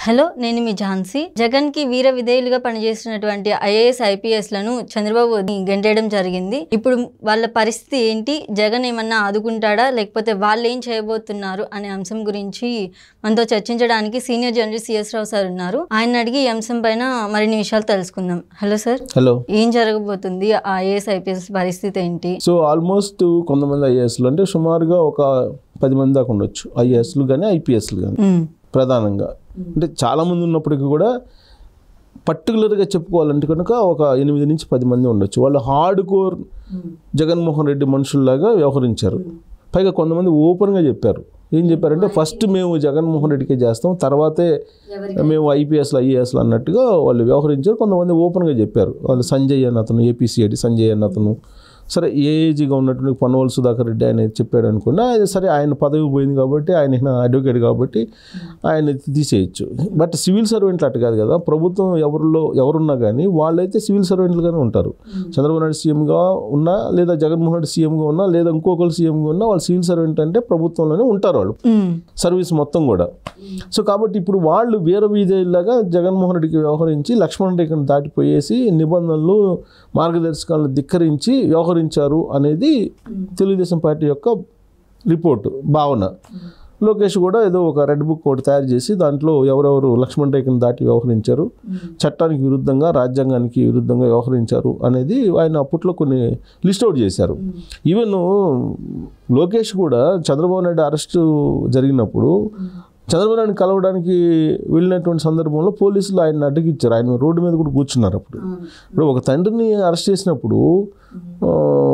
Hello నేను మీ ఝాన్సీ జగన్ కి వీర విధేయులుగా పనిచేసినటువంటి ఐఏఎస్ ఐపీఎస్ లను చంద్రబాబు గెంటేయడం జరిగింది ఇప్పుడు వాళ్ళ పరిస్థితి ఏంటి జగన్ ఏమన్నా ఆదుకుంటాడా లేకపోతే వాళ్ళు ఏం చేయబోతున్నారు అనే అంశం గురించి మనతో చర్చించడానికి senior journalist CS Rao sir ఉన్నారు ఆయన అడిగి ఈ అంశం పైన మరిన్ని విషయాలు తెలుసుకుందాం హలో సార్ హలో ఏం జరగబోతుంది ఆ ఐఏఎస్ ఐపీఎస్ పరిస్థితి ఏంటి సో ఆల్మోస్ట్ కొంతమంది ఐఏఎస్లు అంటే సుమారుగా ఒక పది మంది దాకా ఉండొచ్చు ఐఏఎస్లు కానీ ఐపీఎస్లు కానీ ఉమ్, ప్రధానంగా అంటే చాలామంది ఉన్నప్పటికీ కూడా పర్టికులర్గా చెప్పుకోవాలంటే కనుక ఒక ఎనిమిది నుంచి పది మంది ఉండొచ్చు వాళ్ళు హార్డ్ కోర్ జగన్మోహన్ రెడ్డి మనుషుల్లాగా వ్యవహరించారు పైగా కొంతమంది ఓపెన్గా చెప్పారు ఏం చెప్పారంటే ఫస్ట్ మేము జగన్మోహన్ రెడ్డికే చేస్తాం తర్వాతే మేము ఐపీఎస్లు ఐఏఎస్లు అన్నట్టుగా వాళ్ళు వ్యవహరించారు కొంతమంది ఓపెన్గా చెప్పారు వాళ్ళు సంజయ్ అన్న అతను ఏపీసీఐడి సంజయ్ అన్న అతను సరే ఏఏజీగా ఉన్నటువంటి పనోల్ సుధాకర్ రెడ్డి ఆయన చెప్పాడు అనుకున్నా అది సరే ఆయన పదవి పోయింది కాబట్టి ఆయన అడ్వకేట్ కాబట్టి ఆయన తీసేయచ్చు బట్ సివిల్ సర్వెంట్లు అట్టు కాదు కదా ప్రభుత్వం ఎవరిలో ఎవరున్నా కానీ వాళ్ళైతే సివిల్ సర్వెంట్లుగానే ఉంటారు చంద్రబాబు నాయుడు సీఎంగా ఉన్నా లేదా జగన్మోహన్ రెడ్డి సీఎంగా ఉన్నా లేదా ఇంకొకరు సీఎంగా ఉన్నా వాళ్ళు సివిల్ సర్వెంట్ అంటే ప్రభుత్వంలోనే ఉంటారు వాళ్ళు ఉమ్, సర్వీస్ మొత్తం కూడా సో కాబట్టి ఇప్పుడు వాళ్ళు వీర వీధేలాగా జగన్మోహన్ రెడ్డికి వ్యవహరించి లక్ష్మణ్ రేఖను దాటిపోయేసి నిబంధనలు మార్గదర్శకాలను ధిక్కరించి వ్యవహరించారు అనేది తెలుగుదేశం పార్టీ యొక్క రిపోర్టు భావన లోకేష్ కూడా ఏదో ఒక రెడ్ బుక్ ఒకటి తయారు చేసి దాంట్లో ఎవరెవరు లక్ష్మణ్ రేఖను దాటి వ్యవహరించారు చట్టానికి విరుద్ధంగా రాజ్యాంగానికి విరుద్ధంగా వ్యవహరించారు అనేది ఆయన అప్పట్లో కొన్ని లిస్ట్ అవుట్ చేశారు ఈవెన్ లోకేష్ కూడా చంద్రబాబు నాయుడు అరెస్టు జరిగినప్పుడు చంద్రబాబు నాయుడు కలవడానికి వెళ్ళినటువంటి సందర్భంలో పోలీసులు ఆయన అడ్డగిచ్చారు ఆయన రోడ్డు మీద కూడా కూర్చున్నారు అప్పుడు ఇప్పుడు ఒక తండ్రిని అరెస్ట్ చేసినప్పుడు ఆ,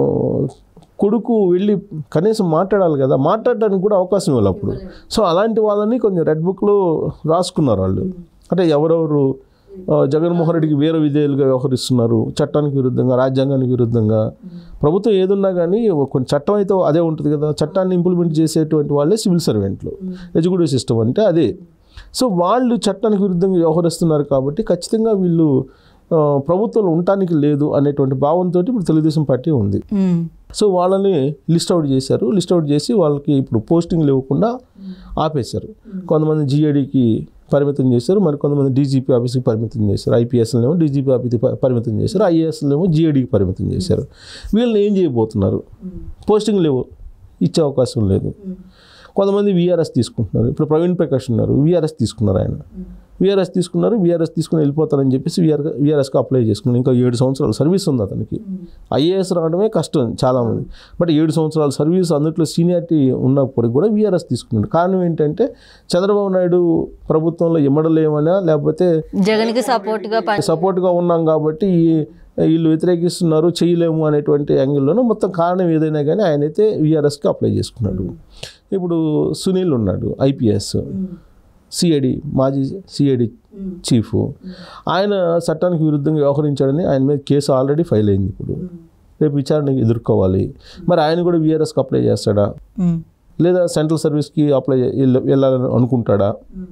కొడుకు వెళ్ళి కనీసం మాట్లాడాలి కదా మాట్లాడడానికి కూడా అవకాశం ఇవ్వాలి అప్పుడు సో అలాంటి వాళ్ళని కొంచెం రెడ్ బుక్లో రాసుకున్నారు వాళ్ళు అంటే ఎవరెవరు ఆ, జగన్మోహన్ రెడ్డికి వేరే విధేయులుగా వ్యవహరిస్తున్నారు చట్టానికి విరుద్ధంగా రాజ్యాంగానికి విరుద్ధంగా ప్రభుత్వం ఏదున్నా కానీ కొన్ని చట్టం అయితే అదే ఉంటుంది కదా చట్టాన్ని ఇంప్లిమెంట్ చేసేటువంటి వాళ్ళే సివిల్ సర్వెంట్లు ఎగ్జిక్యూటివ్ సిస్టమ్ అంటే అదే సో వాళ్ళు చట్టానికి విరుద్ధంగా వ్యవహరిస్తున్నారు కాబట్టి ఖచ్చితంగా వీళ్ళు ఆ, ప్రభుత్వంలో ఉండటానికి లేదు అనేటువంటి భావంతో ఇప్పుడు తెలుగుదేశం పార్టీ ఉంది ఉమ్, సో వాళ్ళని లిస్ట్ అవుట్ చేశారు లిస్ట్ అవుట్ చేసి వాళ్ళకి ఇప్పుడు పోస్టింగ్లు ఇవ్వకుండా ఆపేశారు కొంతమంది జిఏడికి పరిమితం చేశారు మరి కొంతమంది డీజీపీ ఆఫీస్కి పరిమితం చేశారు ఐపీఎస్లేమో డీజీపీ ఆఫీస్కి ప- పరిమితం చేశారు ఐఏఎస్లేమో జిఏడికి పరిమితం చేశారు వీళ్ళని ఏం చేయబోతున్నారు పోస్టింగ్ లేవు ఇచ్చే అవకాశం లేదు కొంతమంది విఆర్ఎస్ తీసుకుంటున్నారు ఇప్పుడు ప్రవీణ్ ప్రకాష్ ఉన్నారు విఆర్ఎస్ తీసుకున్నారు ఆయన విఆర్ఎస్ తీసుకున్నారు విఆర్ఎస్ తీసుకుని వెళ్ళిపోతారని చెప్పేసి విఆర్ విఆర్ఎస్కి అప్లై చేసుకున్నారు ఇంకా ఏడు సంవత్సరాల సర్వీస్ ఉంది అతనికి ఐఏఎస్ రావడమే కష్టం చాలామంది బట్ ఏడు సంవత్సరాల సర్వీస్ అందులో సీనియారిటీ ఉన్నప్పటికి కూడా విఆర్ఎస్ తీసుకున్నాడు కారణం ఏంటంటే చంద్రబాబు నాయుడు ప్రభుత్వంలో ఇమ్మడలేమనా లేకపోతే జగన్ కి సపోర్ట్ గా పని సపోర్ట్గా ఉన్నాం కాబట్టి ఈ- వీళ్ళు వ్యతిరేకిస్తున్నారు చేయలేము అనేటువంటి యాంగిల్లోనూ మొత్తం కారణం ఏదైనా కానీ ఆయన అయితే విఆర్ఎస్కి అప్లై చేసుకున్నాడు ఇప్పుడు సునీల్ ఉన్నాడు ఐపీఎస్ సిఐడి మాజీ సిఐడి చీఫ్ ఆయన చట్టానికి విరుద్ధంగా వ్యవహరించాడని ఆయన మీద కేసు ఆల్రెడీ ఫైల్ అయింది ఇప్పుడు రేపు విచారణకి ఎదుర్కోవాలి మరి ఆయన కూడా విఆర్ఎస్కి అప్లై చేస్తాడా ఉమ్, లేదా సెంట్రల్ సర్వీస్కి అప్లై వెళ్ళ- వెళ్ళాలని అనుకుంటాడా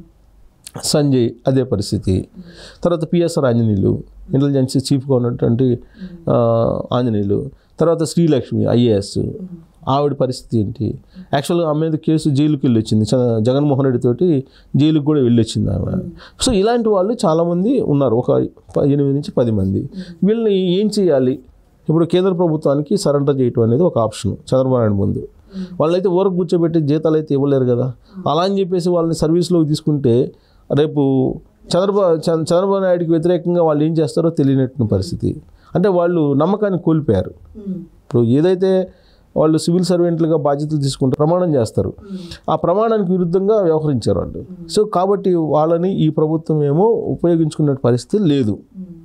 సంజయ్ అదే పరిస్థితి తర్వాత పిఎస్ఆర్ ఆంజనేయులు ఇంటెలిజెన్స్ చీఫ్గా ఉన్నటువంటి ఆ, ఆంజనేయులు తర్వాత శ్రీలక్ష్మి ఐఏఎస్ ఆవిడ పరిస్థితి ఏంటి యాక్చువల్గా ఆమె మీద కేసు జైలుకి వెళ్ళి వచ్చింది చ- జగన్మోహన్ రెడ్డి తోటి జైలుకి కూడా వెళ్ళి వచ్చింది ఆమె సో ఇలాంటి వాళ్ళు చాలామంది ఉన్నారు ఒక ప- ఎనిమిది నుంచి పది మంది వీళ్ళని ఏం చేయాలి ఇప్పుడు కేంద్ర ప్రభుత్వానికి సరెండర్ చేయటం అనేది ఒక ఆప్షన్ చంద్రబాబు నాయుడు ముందు వాళ్ళైతే ఊరకు కూర్చోబెట్టి జీతాలు అయితే ఇవ్వలేరు కదా అలా అని చెప్పేసి వాళ్ళని సర్వీస్లోకి తీసుకుంటే రేపు చంద్రబాబు చంద్ర- చంద్రబాబు నాయుడికి వ్యతిరేకంగా వాళ్ళు ఏం చేస్తారో తెలియనట్టు పరిస్థితి అంటే వాళ్ళు నమ్మకాన్ని కోల్పోయారు ఇప్పుడు ఏదైతే వాళ్ళు సివిల్ సర్వెంట్లుగా బాధ్యతలు తీసుకుంటే ప్రమాణం చేస్తారు ఆ ప్రమాణానికి విరుద్ధంగా వ్యవహరించారు వాళ్ళు సో కాబట్టి వాళ్ళని ఈ ప్రభుత్వం ఏమో ఉపయోగించుకునే పరిస్థితి లేదు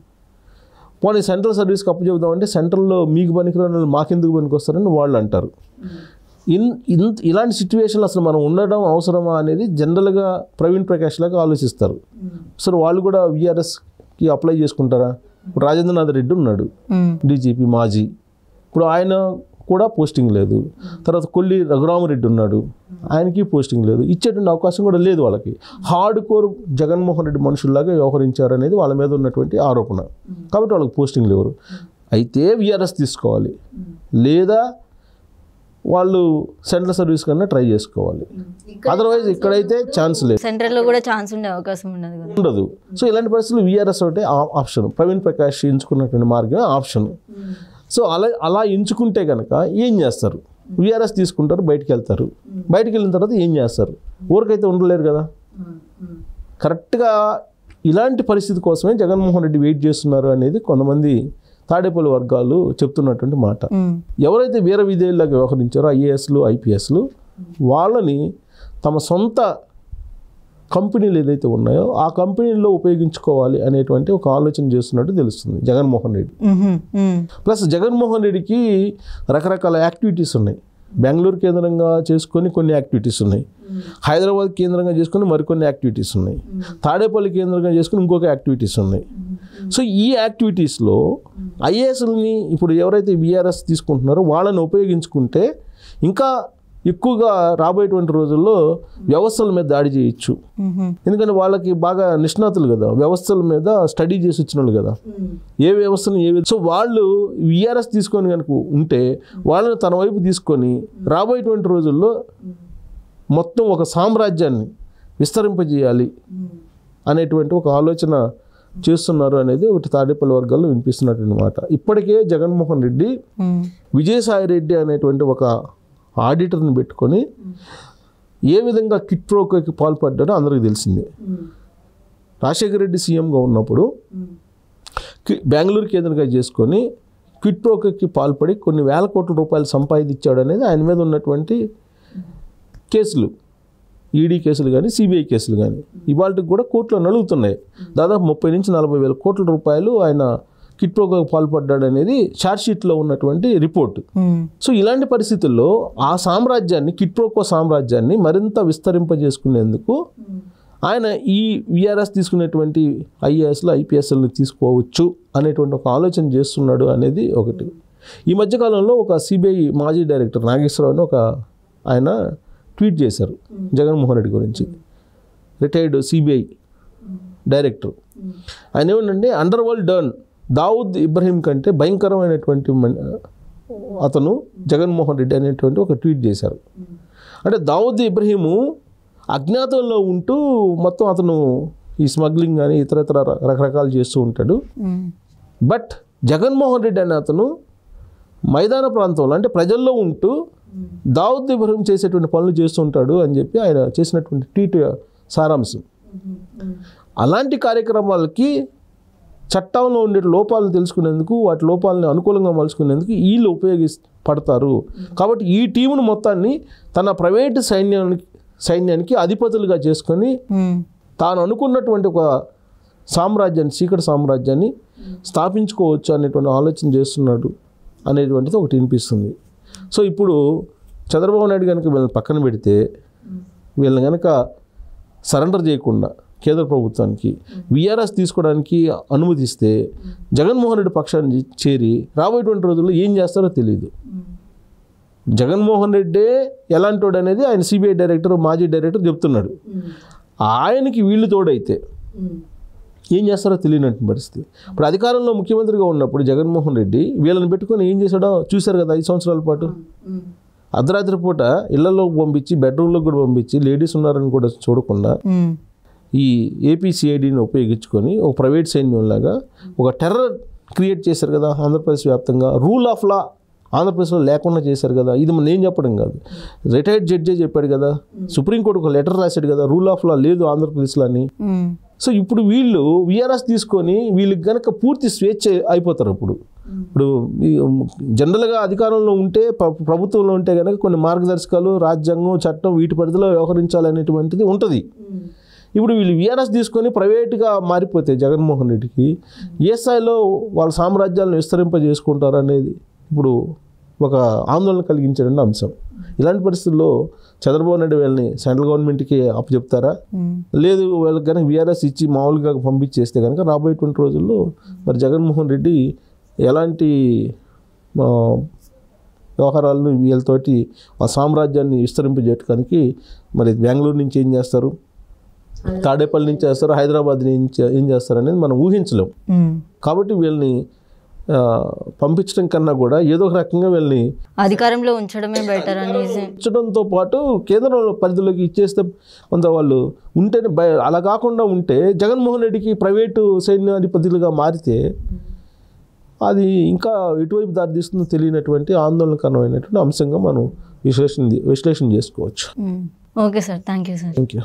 పోనీ సెంట్రల్ సర్వీస్కి అప్పు చెబుదామంటే సెంట్రల్లో మీకు పనికిరాని వాళ్ళు మాకెందుకు పనికొస్తారని వాళ్ళు అంటారు ఇన్ ఇన్ ఇలాంటి సిచ్యువేషన్లో అసలు మనం ఉండడం అవసరమా అనేది జనరల్గా ప్రవీణ్ ప్రకాష్ లాగా ఆలోచిస్తారు అసలు వాళ్ళు కూడా విఆర్ఎస్కి అప్లై చేసుకుంటారా ఇప్పుడు రాజేంద్రనాథ్ రెడ్డి ఉన్నాడు ఉమ్, డీజీపీ మాజీ ఇప్పుడు ఆయన కూడా పోస్టింగ్ లేదు తర్వాత కొల్లి రఘురామరెడ్డి ఉన్నాడు ఆయనకి పోస్టింగ్ లేదు ఇచ్చేటువంటి అవకాశం కూడా లేదు వాళ్ళకి హార్డ్ కోర్ జగన్మోహన్ రెడ్డి మనుషుల్లాగా వ్యవహరించారు అనేది వాళ్ళ మీద ఉన్నటువంటి ఆరోపణ కాబట్టి వాళ్ళకి పోస్టింగ్ లేవు అయితే విఆర్ఎస్ తీసుకోవాలి లేదా వాళ్ళు సెంట్రల్ సర్వీస్ కన్నా ట్రై చేసుకోవాలి అదర్వైజ్ ఇక్కడైతే ఛాన్స్ లేదు సెంట్రల్ లో కూడా ఛాన్స్ ఉండే అవకాశం ఉండదు కదా ఉండదు సో ఇలాంటి పరిస్థితులు విఆర్ఎస్ ఒకటే ఆ- ఆప్షన్ ప్రవీణ్ ప్రకాష్ ఎంచుకున్నటువంటి మార్గం ఆప్షన్ సో అలా అలా ఎంచుకుంటే కనుక ఏం చేస్తారు విఆర్ఎస్ తీసుకుంటారు బయటికి వెళ్తారు బయటికి వెళ్ళిన తర్వాత ఏం చేస్తారు ఊరికైతే ఉండలేరు కదా కరెక్ట్గా ఇలాంటి పరిస్థితి కోసమే జగన్మోహన్ రెడ్డి వెయిట్ చేస్తున్నారు అనేది కొంతమంది తాడేపల్లి వర్గాలు చెప్తున్నటువంటి మాట ఉమ్. ఎవరైతే వీర విధేయులాగా వ్యవహరించారో ఐఏఎస్లు ఐపీఎస్లు వాళ్ళని తమ సొంత కంపెనీలు ఏదైతే ఉన్నాయో ఆ కంపెనీల్లో ఉపయోగించుకోవాలి అనేటువంటి ఒక ఆలోచన చేస్తున్నట్టు తెలుస్తుంది జగన్మోహన్ రెడ్డి ఉహుం. ఉమ్. ప్లస్ జగన్మోహన్ రెడ్డికి రకరకాల యాక్టివిటీస్ ఉన్నాయి బెంగళూరు కేంద్రంగా చేసుకొని కొన్ని యాక్టివిటీస్ ఉన్నాయి హైదరాబాద్ కేంద్రంగా చేసుకొని మరికొన్ని యాక్టివిటీస్ ఉన్నాయి తాడేపల్లి కేంద్రంగా చేసుకొని ఇంకొక యాక్టివిటీస్ ఉన్నాయి సో ఈ యాక్టివిటీస్లో ఐఏఎస్ని ఇప్పుడు ఎవరైతే విఆర్ఎస్ తీసుకుంటున్నారో వాళ్ళని ఉపయోగించుకుంటే ఇంకా ఎక్కువగా రాబోయేటువంటి రోజుల్లో వ్యవస్థల మీద దాడి చేయొచ్చు ఉహుం. ఎందుకంటే వాళ్ళకి బాగా నిష్ణాతులు కదా వ్యవస్థల మీద స్టడీ చేసి వచ్చిన వాళ్ళు కదా ఏ వ్యవస్థను ఏ సో వాళ్ళు విఆర్ఎస్ తీసుకొని కనుక ఉంటే వాళ్ళని తన వైపు తీసుకొని రాబోయేటువంటి రోజుల్లో మొత్తం ఒక సామ్రాజ్యాన్ని విస్తరింపజేయాలి అనేటువంటి ఒక ఆలోచన చేస్తున్నారు అనేది ఒకటి తాడేపల్లి వర్గాల్లో వినిపిస్తున్నటువంటి మాట ఇప్పటికే జగన్మోహన్ రెడ్డి ఉమ్. విజయసాయి రెడ్డి అనేటువంటి ఒక ఆడిటర్ని పెట్టుకొని ఏ విధంగా కిట్ ప్రోకోకి పాల్పడ్డాడో అందరికీ తెలిసిందే రాజశేఖర రెడ్డి సీఎంగా ఉన్నప్పుడు కి- బెంగళూరు కేంద్రంగా చేసుకొని క్విట్ ప్రోకోకి పాల్పడి కొన్ని వేల కోట్ల రూపాయలు సంపాదించాడు అనేది ఆయన మీద ఉన్నటువంటి కేసులు ఈడీ కేసులు కానీ సిబిఐ కేసులు కానీ ఇవాళకి కూడా కోర్టులో నలుగుతున్నాయి దాదాపు ముప్పై నుంచి నలభై వేల కోట్ల రూపాయలు ఆయన కిట్ ప్రోకోకి పాల్పడ్డాడు అనేది షీట్లో ఉన్నటువంటి రిపోర్ట్ ఉమ్. సో ఇలాంటి పరిస్థితుల్లో ఆ సామ్రాజ్యాన్ని కిట్ప్రోకో సామ్రాజ్యాన్ని మరింత విస్తరింపజేసుకునేందుకు ఆయన ఈ విఆర్ఎస్ తీసుకునేటువంటి ఐఏఎస్లు ఐపీఎస్ఎల్ని తీసుకోవచ్చు అనేటువంటి ఒక ఆలోచన చేస్తున్నాడు అనేది ఒకటి ఈ మధ్యకాలంలో ఒక సిబిఐ మాజీ డైరెక్టర్ నాగేశ్వరరావు అని ఒక ఆయన ట్వీట్ చేశారు జగన్మోహన్ రెడ్డి గురించి రిటైర్డ్ సిబిఐ డైరెక్టర్ ఆయన ఏమంటే underworld don Dawood Ibrahim కంటే భయంకరమైనటువంటి మన్- అతను జగన్మోహన్ రెడ్డి అనేటువంటి ఒక ట్వీట్ చేశారు అంటే దావుద్ ఇబ్రహీము అజ్ఞాతంలో ఉంటూ మొత్తం అతను ఈ స్మగ్లింగ్ కానీ ఇతరత్ర రకరకాలు చేస్తూ ఉంటాడు ఉమ్. బట్ జగన్మోహన్ రెడ్డి అనే అతను మైదాన ప్రాంతంలో అంటే ప్రజల్లో ఉంటూ దావుద్ ఇబ్రహీం చేసేటువంటి పనులు చేస్తూ ఉంటాడు అని చెప్పి ఆయన చేసినటువంటి ట్వీట్ సారాంశం అలాంటి కార్యక్రమాలకి చట్టంలో ఉండే లోపాలను తెలుసుకునేందుకు వాటి లోపాలని అనుకూలంగా మలుచుకునేందుకు వీళ్ళు ఉపయోగి పడతారు కాబట్టి ఈ టీమును మొత్తాన్ని తన ప్రైవేటు సైన్యానికి సైన్యానికి అధిపతులుగా చేసుకొని ఉమ్. తాను అనుకున్నటువంటి ఒక సామ్రాజ్యాన్ని చీకటి సామ్రాజ్యాన్ని స్థాపించుకోవచ్చు అనేటువంటి ఆలోచన చేస్తున్నాడు అనేటువంటిది ఒకటి వినిపిస్తుంది సో ఇప్పుడు చంద్రబాబు నాయుడు కనుక వీళ్ళని పక్కన పెడితే వీళ్ళని కనుక సరెండర్ చేయకుండా కేంద్ర ప్రభుత్వానికి విఆర్ఎస్ తీసుకోవడానికి అనుమతిస్తే జగన్మోహన్ రెడ్డి పక్షాన్ని చేరి రాబోయేటువంటి రోజుల్లో ఏం చేస్తారో తెలియదు జగన్మోహన్ రెడ్డే ఎలాంటోడు అనేది ఆయన సిబిఐ డైరెక్టర్ మాజీ డైరెక్టర్ చెప్తున్నాడు ఆయనకి వీళ్ళు తోడైతే ఏం చేస్తారో తెలియనట్టు పరిస్థితి ఇప్పుడు అధికారంలో ముఖ్యమంత్రిగా ఉన్నప్పుడు జగన్మోహన్ రెడ్డి వీళ్ళని పెట్టుకొని ఏం చేశాడో చూశారు కదా ఐదు సంవత్సరాల పాటు అర్ధరాత్రి పూట ఇళ్లలోకి పంపించి బెడ్రూమ్లోకి కూడా పంపించి లేడీస్ ఉన్నారని కూడా చూడకుండా ఉమ్. ఈ ఏపీసీఐడిని ఉపయోగించుకొని ఒక ప్రైవేట్ సైన్యంలాగా ఒక టెర్రర్ క్రియేట్ చేశారు కదా ఆంధ్రప్రదేశ్ వ్యాప్తంగా రూల్ ఆఫ్ లా ఆంధ్రప్రదేశ్లో లేకుండా చేశారు కదా ఇది నేను చెప్పడం కాదు రిటైర్డ్ జడ్జే చెప్పాడు కదా సుప్రీంకోర్టు ఒక లెటర్ రాశాడు కదా రూల్ ఆఫ్ లా లేదు ఆంధ్రప్రదేశ్లో అని ఉమ్. సో ఇప్పుడు వీళ్ళు విఆర్ఎస్ తీసుకొని వీళ్ళకి గనక పూర్తి స్వేచ్ఛ అయిపోతారు ఇప్పుడు ఇప్పుడు ఈ జనరల్గా అధికారంలో ఉంటే ప్ర- ప్రభుత్వంలో ఉంటే కనుక కొన్ని మార్గదర్శకాలు రాజ్యాంగం చట్టం వీటి పరిధిలో వ్యవహరించాలనేటువంటిది ఉంటుంది ఇప్పుడు వీళ్ళు విఆర్ఎస్ తీసుకొని ప్రైవేట్గా మారిపోతే జగన్మోహన్ రెడ్డికి ఏ స్థాయిలో వాళ్ళ సామ్రాజ్యాలను విస్తరింపజేసుకుంటారు అనేది ఇప్పుడు ఒక ఆందోళన కలిగించేటువంటి అంశం ఇలాంటి పరిస్థితుల్లో చంద్రబాబు నాయుడు వీళ్ళని సెంట్రల్ గవర్నమెంట్కి అప్పచెప్తారా ఉమ్. లేదు వాళ్ళకి కనుక విఆర్ఎస్ ఇచ్చి మామూలుగా పంపించేస్తే కనుక రాబోయేటువంటి రోజుల్లో మరి జగన్మోహన్ రెడ్డి ఎలాంటి ఆ, వ్యవహారాలను వీళ్ళతోటి ఆ సామ్రాజ్యాన్ని విస్తరింపజేయడానికి మరి బెంగళూరు నుంచి ఏం చేస్తారు తాడేపల్లి నుంచి చేస్తారు హైదరాబాద్ నుంచి ఏం చేస్తారు అనేది మనం ఊహించలేం ఉమ్. కాబట్టి వీళ్ళని ఆ, పంపించడం కన్నా కూడా ఏదో ఒక రకంగా వీళ్ళని అధికారంలో ఉంచడమే బెటర్ అనేసి ఉంచడంతో పాటు కేంద్రం పరిధిలోకి ఇచ్చేస్తే కొంత వాళ్ళు ఉంటేనే భయ అలా కాకుండా ఉంటే జగన్మోహన్ రెడ్డికి ప్రైవేటు సైన్యాధిపతులుగా మారితే అది ఇంకా ఎటువైపు దారితీస్తుందో తెలియనటువంటి ఆందోళనకరమైనటువంటి అంశంగా మనం విశ్లేషణ విశ్లేషణ చేసుకోవచ్చు okay sir thank you sir thank you